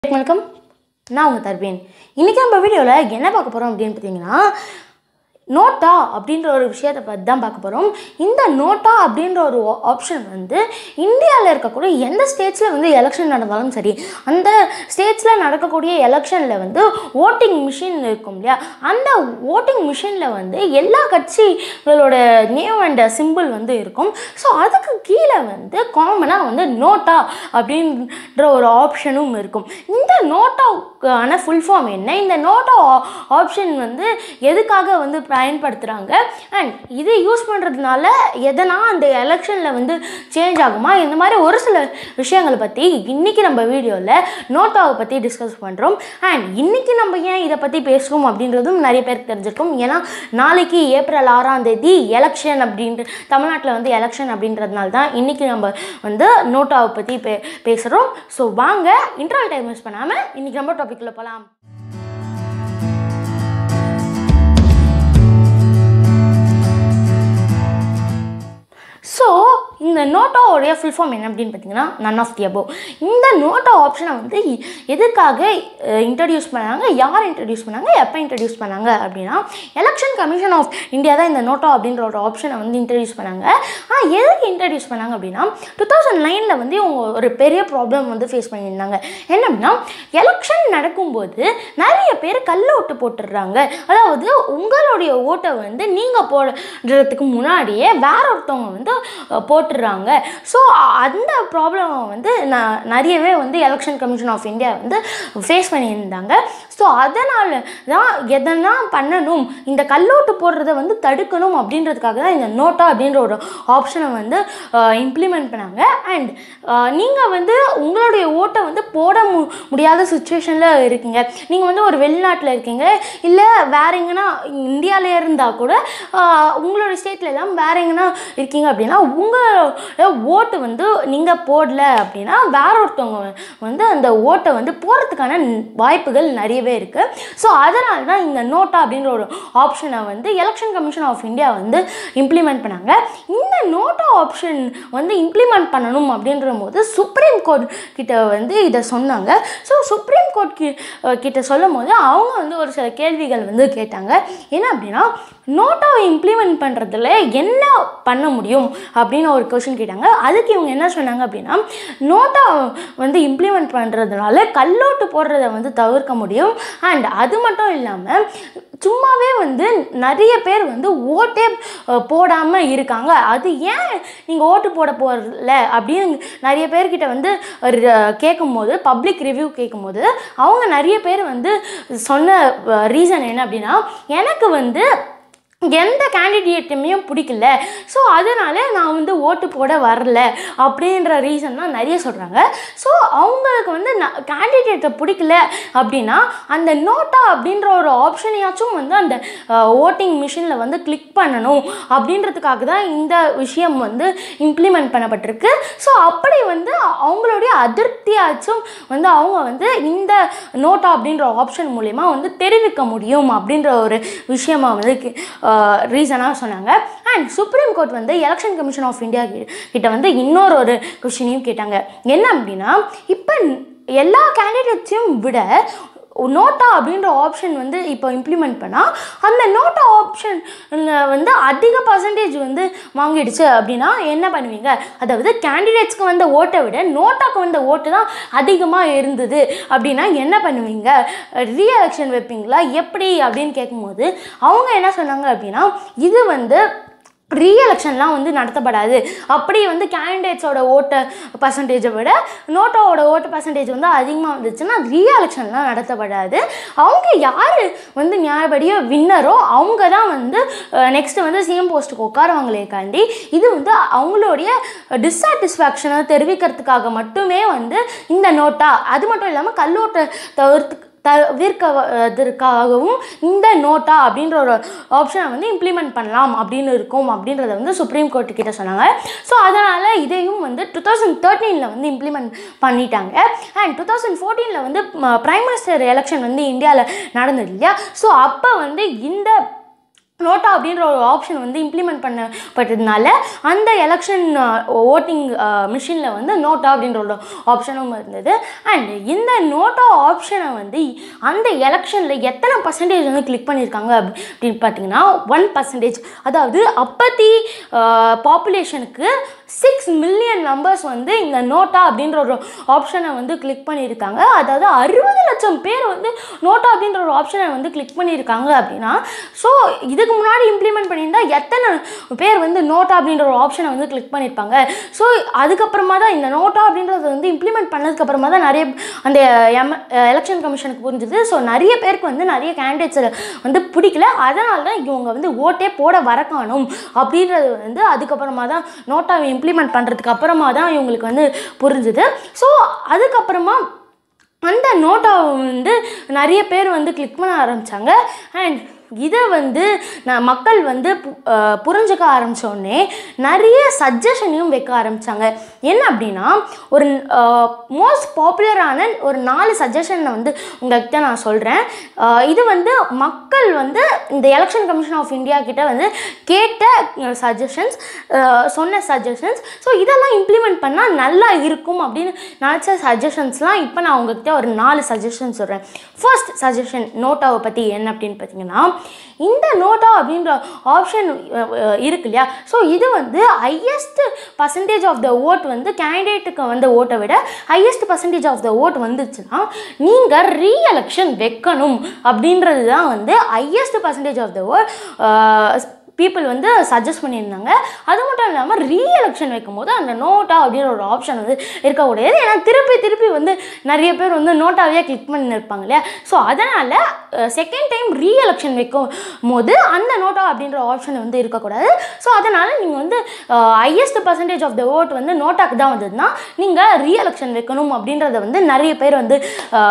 வணக்கம் நான் உங்கள் தர்பேன் இன்றைக்கி நம்ம வீடியோவில் என்ன பார்க்க போகிறோம் அப்படின்னு பார்த்தீங்கன்னா நோட்டா அப்படின்ற ஒரு விஷயத்தை பற்றி தான் பார்க்க போகிறோம் இந்த நோட்டா அப்படின்ற ஒரு ஆப்ஷன் வந்து இந்தியாவில் இருக்கக்கூடிய எந்த ஸ்டேட்ஸில் வந்து எலெக்ஷன் நடந்தாலும் சரி அந்த ஸ்டேட்ஸில் நடக்கக்கூடிய எலெக்ஷனில் வந்து ஓட்டிங் மிஷின் இருக்கும் இல்லையா அந்த ஓட்டிங் மிஷினில் வந்து எல்லா கட்சிகளோட நேம் அண்ட் சிம்பிள் வந்து இருக்கும் ஸோ அதுக்கு கீழே வந்து காமனாக வந்து நோட்டா அப்படின்ற ஒரு ஆப்ஷனும் இருக்கும் இந்த நோட்டாவுக்கான ஃபுல் ஃபார்ம் என்ன இந்த நோட்டா ஆப்ஷன் வந்து எதுக்காக வந்து பயன்படுத்துகிறாங்க அண்ட் இது யூஸ் பண்ணுறதுனால எதனா அந்த எலெக்ஷனில் வந்து சேஞ்ச் ஆகுமா இந்த மாதிரி ஒரு சில விஷயங்களை பற்றி இன்றைக்கி நம்ம வீடியோவில் நோட்டாவை பற்றி டிஸ்கஸ் பண்ணுறோம் அண்ட் இன்றைக்கி நம்ம ஏன் இதை பற்றி பேசுகிறோம் அப்படின்றதும் நிறைய பேருக்கு தெரிஞ்சிருக்கும் ஏன்னா நாளைக்கு ஏப்ரல் ஆறாம் தேதி எலெக்ஷன் அப்படின்ற தமிழ்நாட்டில் வந்து எலெக்ஷன் அப்படின்றதுனால தான் இன்றைக்கி நம்ம வந்து நோட்டாவை பற்றி பே பேசுகிறோம் ஸோ வாங்க இன்டர்வல் டைம் யூஸ் பண்ணாமல் இன்றைக்கி நம்ம டாப்பிக்கில் போகலாம் ஸோ இந்த நோட்டாவோடைய ஃபுல் ஃபார்ம் என்ன அப்படின்னு பார்த்தீங்கன்னா நன் ஆஃப் தி அபோவ் இந்த நோட்டா ஆப்ஷனை வந்து எதுக்காக இன்ட்ரடியூஸ் பண்ணாங்க யார் இன்ட்ரடியூஸ் பண்ணாங்க எப்போ இன்ட்ரடியூஸ் பண்ணாங்க அப்படின்னா எலெக்ஷன் கமிஷன் ஆஃப் இந்தியா தான் இந்த நோட்டா அப்படின்ற ஒரு ஆப்ஷனை வந்து இன்ட்ரடியூஸ் பண்ணாங்க ஆனால் எதுக்கு இன்ட்ரடியூஸ் பண்ணாங்க அப்படின்னா டூ தௌசண்ட் நைனில் வந்து இவங்க ஒரு பெரிய ப்ராப்ளம் வந்து ஃபேஸ் பண்ணியிருந்தாங்க என்ன அப்படின்னா எலெக்ஷன் நடக்கும்போது நிறைய பேர் கள்ள ஓட்டு போட்டுடுறாங்க அதாவது உங்களுடைய ஓட்டை வந்து நீங்கள் போடுறதுக்கு முன்னாடியே வேற ஒருத்தவங்க வந்து போட்டுடுறாங்க ஸோ அந்த ப்ராப்ளம் வந்து ந நிறையவே வந்து எலெக்ஷன் கமிஷன் ஆஃப் இந்தியா வந்து ஃபேஸ் பண்ணியிருந்தாங்க ஸோ அதனால தான் எதனா பண்ணணும் இந்த கல்லோட்டு போடுறத வந்து தடுக்கணும் அப்படின்றதுக்காக தான் இந்த நோட்டா அப்படின்ற ஒரு ஆப்ஷனை வந்து இம்ப்ளிமெண்ட் பண்ணாங்க அண்ட் நீங்கள் வந்து உங்களுடைய ஓட்டை வந்து போட மு முடியாத சுச்சுவேஷனில் இருக்கீங்க நீங்கள் வந்து ஒரு வெளிநாட்டில் இருக்கீங்க இல்லை வேற எங்கன்னா இந்தியாவிலே இருந்தால் கூட உங்களோட ஸ்டேட்டில் எல்லாம் வேற எங்கன்னா இருக்கீங்க அப்படின்னா உங்களோட ஓட்டு வந்து நீங்கள் போடல அப்படின்னா வேற ஒருத்தவங்க வந்து அந்த ஓட்டை வந்து போகிறதுக்கான வாய்ப்புகள் நிறையவே இருக்குது ஸோ அதனால தான் இந்த நோட்டா அப்படின்ற ஒரு ஆப்ஷனை வந்து எலெக்ஷன் கமிஷன் ஆஃப் இந்தியா வந்து இம்ப்ளிமெண்ட் பண்ணாங்க இந்த நோட்டா ஆப்ஷன் வந்து இம்ப்ளிமெண்ட் பண்ணணும் அப்படின்ற போது சுப்ரீம் கோர்ட் கிட்ட வந்து இதை சொன்னாங்க ஸோ சுப்ரீம் கோர்ட் கி கிட்ட சொல்லும் போது அவங்க வந்து ஒரு சில கேள்விகள் வந்து கேட்டாங்க என்ன அப்படின்னா நோட்டாவை இம்ப்ளிமெண்ட் பண்ணுறதுல என்ன பண்ண முடியும் அப்படின்னு ஒரு கொஷின் கேட்டாங்க அதுக்கு இவங்க என்ன சொன்னாங்க அப்படின்னா நோட்டா வந்து இம்ப்ளிமெண்ட் பண்ணுறதுனால கல்லோட்டு போடுறத வந்து தவிர்க்க முடியும் அண்ட் அது மட்டும் இல்லாமல் சும்மாவே வந்து நிறைய பேர் வந்து ஓட்டே போடாமல் இருக்காங்க அது ஏன் நீங்கள் ஓட்டு போட போகல அப்படின்னு நிறைய பேர்கிட்ட வந்து கேட்கும்போது பப்ளிக் ரிவ்யூ கேட்கும்போது அவங்க நிறைய பேர் வந்து சொன்ன ரீசன் என்ன அப்படின்னா எனக்கு வந்து எந்த கேண்டிடேட்டுமே பிடிக்கல ஸோ அதனால் நான் வந்து ஓட்டு போட வரல அப்படின்ற ரீசன் தான் நிறைய சொல்கிறாங்க ஸோ அவங்களுக்கு வந்து ந கேண்டிடேட்டை பிடிக்கல அப்படின்னா அந்த நோட்டா அப்படின்ற ஒரு ஆப்ஷனையாச்சும் வந்து அந்த ஓட்டிங் மிஷினில் வந்து கிளிக் பண்ணணும் அப்படின்றதுக்காக தான் இந்த விஷயம் வந்து இம்ப்ளிமெண்ட் பண்ணப்பட்டிருக்கு ஸோ அப்படி வந்து அவங்களுடைய அதிருப்தியாச்சும் வந்து அவங்க வந்து இந்த நோட்டா அப்படின்ற ஆப்ஷன் மூலயமா வந்து தெரிவிக்க முடியும் அப்படின்ற ஒரு விஷயமா வந்து ரீசனாக சொன்னாங்க அண்ட் சுப்ரீம் கோர்ட் வந்து எலெக்ஷன் கமிஷன் ஆஃப் இந்தியா கிட்ட வந்து இன்னொரு ஒரு கொஷினையும் கேட்டாங்க என்ன அப்படின்னா இப்போ எல்லா கேண்டிடேட்ஸையும் விட நோட்டா அப்படின்ற ஆப்ஷன் வந்து இப்போ இம்ப்ளிமெண்ட் பண்ணால் அந்த நோட்டா ஆப்ஷன் வந்து அதிக பர்சன்டேஜ் வந்து வாங்கிடுச்சு அப்படின்னா என்ன பண்ணுவீங்க அதாவது கேண்டிடேட்ஸ்க்கு வந்த ஓட்டை விட நோட்டாக்கு வந்த ஓட்டு தான் அதிகமாக இருந்தது அப்படின்னா என்ன பண்ணுவீங்க ரீஎலெக்ஷன் வைப்பீங்களா எப்படி அப்படின்னு கேட்கும்போது அவங்க என்ன சொன்னாங்க அப்படின்னா இது வந்து ரீஎலெக்ஷன்லாம் வந்து நடத்தப்படாது அப்படி வந்து கேண்டிடேட்ஸோட ஓட்டு பர்சன்டேஜை விட நோட்டாவோட ஓட்டு பர்சன்டேஜ் வந்து அதிகமாக வந்துச்சுன்னா ரீஎலெக்ஷன்லாம் நடத்தப்படாது அவங்க யார் வந்து நியாயப்படியோ வின்னரோ அவங்க தான் வந்து நெக்ஸ்ட்டு வந்து சிஎம் போஸ்ட்டுக்கு உட்காருவாங்களே காண்டி இது வந்து அவங்களுடைய டிஸாட்டிஸ்ஃபேக்ஷனை தெரிவிக்கிறதுக்காக மட்டுமே வந்து இந்த நோட்டா அது மட்டும் இல்லாமல் கல்லோட்டை தவிர்த்து தவிர்க்கதற்காகவும் இந்த நோட்டா அப்படின்ற ஒரு ஆப்ஷனை வந்து இம்ப்ளிமெண்ட் பண்ணலாம் அப்படின்னு இருக்கும் அப்படின்றத வந்து சுப்ரீம் கோர்ட்டு கிட்ட சொன்னாங்க ஸோ அதனால் இதையும் வந்து டூ தௌசண்ட் தேர்ட்டீனில் வந்து இம்ப்ளிமெண்ட் பண்ணிட்டாங்க அண்ட் டூ தௌசண்ட் ஃபோர்டீனில் வந்து ப்ரைம் மினிஸ்டர் எலெக்ஷன் வந்து இந்தியாவில் நடந்தது இல்லையா ஸோ அப்போ வந்து இந்த நோட்டா அப்படின்ற ஒரு ஆப்ஷன் வந்து இம்ப்ளிமெண்ட் பண்ணப்பட்டதுனால அந்த எலெக்ஷன் ஓட்டிங் மிஷினில் வந்து நோட்டா அப்படின்ற ஒரு ஆப்ஷனும் இருந்தது அண்ட் இந்த நோட்டா ஆப்ஷனை வந்து அந்த எலெக்ஷனில் எத்தனை பர்சன்டேஜ் வந்து கிளிக் பண்ணியிருக்காங்க அப்படி- அப்படின்னு பார்த்தீங்கன்னா ஒன் பர்சன்டேஜ் அதாவது அப்பத்தி பாப்புலேஷனுக்கு சிக்ஸ் மில்லியன் மெம்பர்ஸ் வந்து இந்த நோட்டா அப்படின்ற ஒரு ஆப்ஷனை வந்து கிளிக் பண்ணியிருக்காங்க அதாவது அறுபது லட்சம் பேர் வந்து நோட்டா அப்படின்ற ஒரு ஆப்ஷனை வந்து கிளிக் பண்ணியிருக்காங்க அப்படின்னா ஸோ இதுக்கு முன்னாடி இம்ப்ளிமெண்ட் பண்ணியிருந்தா எத்தனை பேர் வந்து நோட்டா அப்படின்ற ஒரு ஆப்ஷனை வந்து கிளிக் பண்ணியிருப்பாங்க ஸோ அதுக்கப்புறமா தான் இந்த நோட்டா அப்படின்றது வந்து இம்ப்ளிமெண்ட் பண்ணதுக்கு அப்புறமா தான் நிறைய அந்த எம் எலெக்ஷன் கமிஷனுக்கு புரிஞ்சுது ஸோ நிறைய பேருக்கு வந்து நிறைய கேண்டிடேட்ஸை வந்து பிடிக்கல அதனால தான் இவங்க வந்து ஓட்டே போட வர காணும் அப்படின்றது வந்து அதுக்கப்புறமா தான் நோட்டாவை இம்ப்ளிமெண்ட் பண்ணுறதுக்கு அப்புறமா தான் இவங்களுக்கு வந்து புரிஞ்சுது ஸோ அதுக்கப்புறமா அந்த நோட்டாவை வந்து நிறைய பேர் வந்து கிளிக் பண்ண ஆரம்பித்தாங்க அண்ட் இதை வந்து நான் மக்கள் வந்து பு- அஹ் புரிஞ்சுக்க ஆரம்பித்தோடனே நிறைய சஜஷனையும் வைக்க ஆரம்பித்தாங்க என்ன அப்படின்னா ஒரு மோஸ்ட் பாப்புலரான ஒரு நாலு சஜஷனை வந்து உங்கள்கிட்ட நான் சொல்கிறேன் இது வந்து மக்கள் வந்து இந்த எலெக்ஷன் கமிஷன் ஆஃப் இந்தியா கிட்ட வந்து கேட்ட சஜஷன்ஸ் சொன்ன சஜஷன்ஸ் ஸோ இதெல்லாம் இம்ப்ளிமெண்ட் பண்ணால் நல்லா இருக்கும் அப்படின்னு நினச்ச சஜஷன்ஸ்லாம் இப்போ நான் உங்ககிட்ட ஒரு நாலு சஜஷன் சொல்கிறேன் ஃபர்ஸ்ட் சஜஷன் நோட்டாவை பற்றி என்ன அப்படின்னு பார்த்தீங்கன்னா இந்த நோட்டா அப்படின்ற ஆப்ஷன் இருக்கு இல்லையா ஸோ இது வந்து highest percentage of the vote வந்து கேண்டிடேட்டுக்கு வந்த ஓட்டை விட highest percentage of the vote வந்துச்சுன்னா நீங்கள் ரீஎலெக்ஷன் வைக்கணும் அப்படின்றது தான் வந்து highest percentage of the vote people வந்து சஜஸ்ட் பண்ணியிருந்தாங்க அது மட்டும் இல்லாமல் ரீஎலெக்ஷன் வைக்கும் போது அந்த நோட்டா அப்படின்ற ஒரு ஆப்ஷன் வந்து இருக்கக்கூடாது ஏன்னா திருப்பி திருப்பி வந்து நிறைய பேர் வந்து நோட்டாவே கிளிக் பண்ணியிருப்பாங்க இல்லையா ஸோ அதனால் செகண்ட் டைம் ரீஎலெக்ஷன் வைக்கும் போது அந்த நோட்டா அப்படின்ற ஆப்ஷன் வந்து இருக்கக்கூடாது ஸோ அதனால் நீங்கள் வந்து highest percentage of the vote வந்து நோட்டாக்கு தான் வந்ததுன்னா நீங்கள் ரீஎலெக்ஷன் வைக்கணும் அப்படின்றத வந்து நிறைய பேர் வந்து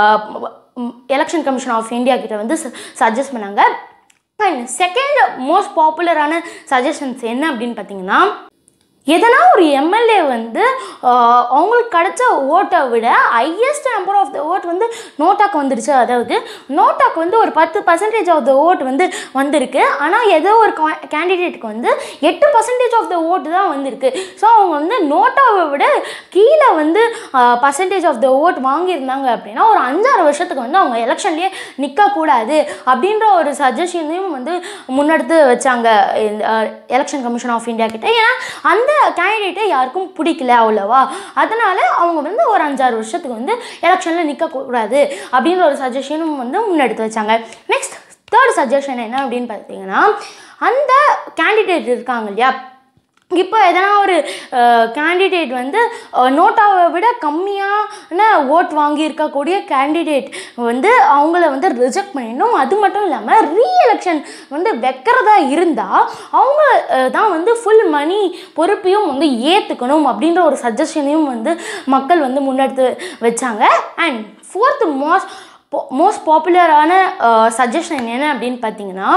எலெக்ஷன் கமிஷன் ஆஃப் இந்தியா கிட்ட வந்து சஜஸ்ட் பண்ணாங்க அண்ட் செகண்ட் மோஸ்ட் பாப்புலரான சஜஷன்ஸ் என்ன அப்படின்னு பார்த்தீங்கன்னா எதனா ஒரு எம்எல்ஏ வந்து ஆஹ், அவங்களுக்கு கிடைச்ச ஓட்டை விட highest number of the vote வந்து நோட்டாக்கு வந்துடுச்சு அதாவது நோட்டாக்கு வந்து ஒரு பத்து பர்சன்டேஜ் ஆஃப் த ஓட் வந்து வந்திருக்கு ஆனால் ஏதோ ஒரு கேண்டிடேட்டுக்கு வந்து எட்டு பர்சன்டேஜ் ஆஃப் த ஓட்டு தான் வந்திருக்கு ஸோ அவங்க வந்து நோட்டாவை விட கீழே வந்து பர்சன்டேஜ் ஆஃப் த ஓட் வாங்கியிருந்தாங்க அப்படின்னா ஒரு அஞ்சாறு வருஷத்துக்கு வந்து அவங்க எலெக்ஷன்லேயே நிற்கக்கூடாது அப்படின்ற ஒரு சஜஷனையும் வந்து முன்னெடுத்து வச்சாங்க எலெக்ஷன் கமிஷன் ஆஃப் இந்தியா கிட்ட ஏன்னா அந்த கேண்டிடேட்டை யாருக்கும் பிடிக்கல அவ்வளோவா அதனால் அவங்க வந்து ஒரு அஞ்சாறு வருஷத்துக்கு வந்து எலெக்ஷனில் நிற்கக்கூடாது அப்படின்ற ஒரு சஜஷனும் வந்து முன்னெடுத்து வச்சாங்க நெக்ஸ்ட் தேர்ட் சஜஷன் என்ன அப்படின்னு பார்த்தீங்கன்னா அந்த கேண்டிடேட் இருக்காங்க இல்லையா இப்போ எதனா ஒரு கேண்டிடேட் வந்து அஹ், நோட்டாவை விட கம்மியான ஓட் வாங்கியிருக்கக்கூடிய கேண்டிடேட் வந்து அவங்கள வந்து ரிஜெக்ட் பண்ணிடணும் அது மட்டும் இல்லாமல் ரீஎலெக்ஷன் வந்து வைக்கிறதா இருந்தால் அவங்க அஹ், தான் வந்து ஃபுல் மணி பொறுப்பையும் வந்து ஏற்றுக்கணும் அப்படின்ற ஒரு சஜஷனையும் வந்து மக்கள் வந்து முன்னெடுத்து வச்சாங்க அண்ட் ஃபோர்த்து மோஸ்ட் மோஸ்ட் பாப்புலரான சஜஷன் என்ன அப்படின்னு பார்த்தீங்கன்னா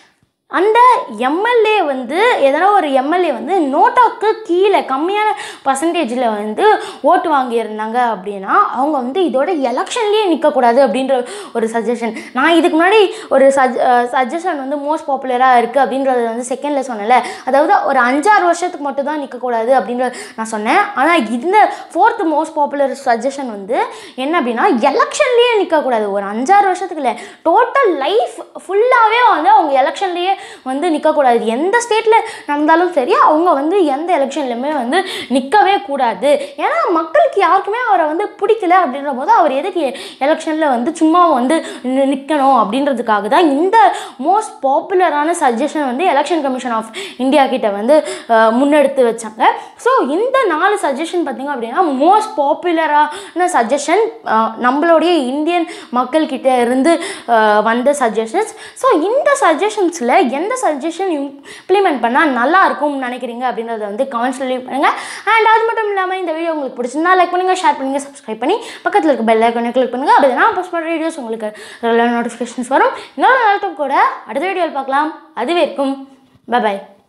அந்த எம்எல்ஏ வந்து எதனா ஒரு எம்எல்ஏ வந்து நோட்டாக்கு கீழே கம்மியான பர்சன்டேஜில் வந்து ஓட்டு வாங்கியிருந்தாங்க அப்படின்னா அவங்க வந்து இதோட எலெக்ஷன்லேயே நிற்கக்கூடாது அப்படின்ற ஒரு சஜஷன் நான் இதுக்கு முன்னாடி ஒரு சஜ் சஜஷன் வந்து மோஸ்ட் பாப்புலராக இருக்குது அப்படின்றது வந்து செகண்டில் சொன்னேன்ல அதாவது ஒரு அஞ்சாறு வருஷத்துக்கு மட்டும் தான் நிற்கக்கூடாது அப்படின்ற நான் சொன்னேன் ஆனால் இந்த ஃபோர்த் மோஸ்ட் பாப்புலர் சஜஷன் வந்து என்ன அப்படின்னா எலெக்ஷன்லேயே நிற்கக்கூடாது ஒரு அஞ்சாறு வருஷத்துக்கு இல்லை டோட்டல் லைஃப் ஃபுல்லாகவே வந்து அவங்க எலெக்ஷன்லேயே வந்து நிற்கக்கூடாது எந்த ஸ்டேட்டில் நடந்தாலும் சரி அவங்க வந்து எந்த எலெக்ஷன்லையுமே வந்து நிற்கவே கூடாது ஏன்னா மக்களுக்கு யாருக்குமே அவரை வந்து பிடிக்கல அப்படின்ற போது அவர் எதுக்கு எலெக்ஷனில் வந்து சும்மா வந்து நி- நிற்கணும் அப்படின்றதுக்காக தான் இந்த மோஸ்ட் பாப்புலரான சஜஷன் வந்து எலெக்ஷன் கமிஷன் ஆஃப் இந்தியா கிட்ட வந்து அஹ், முன்னெடுத்து வச்சாங்க ஸோ இந்த நாலு சஜஷன் பார்த்தீங்க அப்படின்னா மோஸ்ட் பாப்புலரான சஜஷன் நம்மளுடைய இந்தியன் மக்கள்கிட்ட இருந்து அஹ், வந்த சஜஷன்ஸ் ஸோ இந்த சஜஷன்ஸில் எந்த சஜஷன் இம்ப்ளிமெண்ட் பண்ணால் நல்லா இருக்கும்னு நினைக்கிறீங்க அப்படின்றத வந்து கமெண்ட்ஸில் லீவ் பண்ணுங்கள் அண்ட் அது மட்டும் இல்லாமல் இந்த வீடியோ உங்களுக்கு பிடிச்சிருந்தா லைக் பண்ணுங்கள் ஷேர் பண்ணுங்கள் சப்ஸ்கிரைப் பண்ணி பக்கத்தில் இருக்க பெல் ஐக்கனை கிளிக் பண்ணுங்கள் அப்படி நான் போஸ்ட் பண்ணுற வீடியோஸ் உங்களுக்கு நோட்டிஃபிகேஷன்ஸ் வரும் இன்னொரு நாட்டம் கூட அடுத்த வீடியோவில் பார்க்கலாம் அதுவே இருக்கும் பை